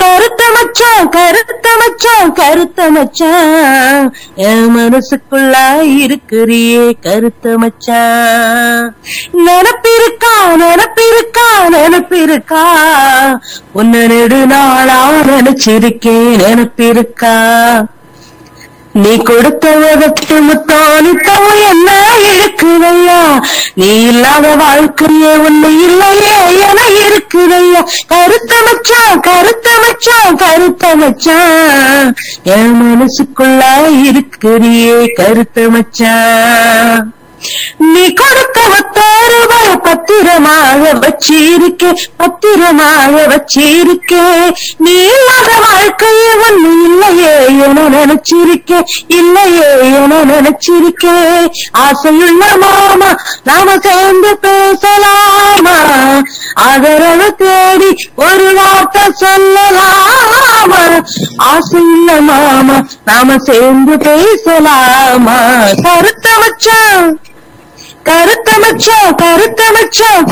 கருத்த மச்சான் கருத்த மச்சான் கருத்த மச்சான் என் மனசுக்குள்ள இருக்கிறியே கருத்த மச்சான் நினப்பிருக்கா நினப்பிருக்கா நினப்பிருக்கா உன்ன நெடு நாளா நினைச்சிருக்கேன் நினப்பிருக்கா நீ கொடுத்த உதட்டு முத்தானித்தவன் என்ன இழுக்குதையா நீ இல்லாத வாழ்க்கையே ஒண்ணு இல்லையே என இருக்குதையா கருத்த மச்சான் கருத்த மச்சான் கருத்த மச்சான் என் மனசுக்குள்ள இருக்கிறியே கருத்த மச்சான் நீ கொடுத்த ஒத்தாறு ரூபாய் பத்திரமாக வச்சிருக்கே பத்திரமாக வச்சிருக்கே நீ இல்லாத வாழ்க்கையே ஒண்ணு இல்லையே என நினைச்சிருக்கே இல்லையே என நினைச்சிருக்கே ஆசையுள்ள மாமா நாம சேர்ந்து பேசலாமா ஆதரவு தேடி ஒரு வார்த்தை சொல்லலாமா ஆசையுள்ள மாமா நாம சேர்ந்து பேசலாமா கருத்த மச்சான் கருத்த மச்சான் கருத்த மச்சான்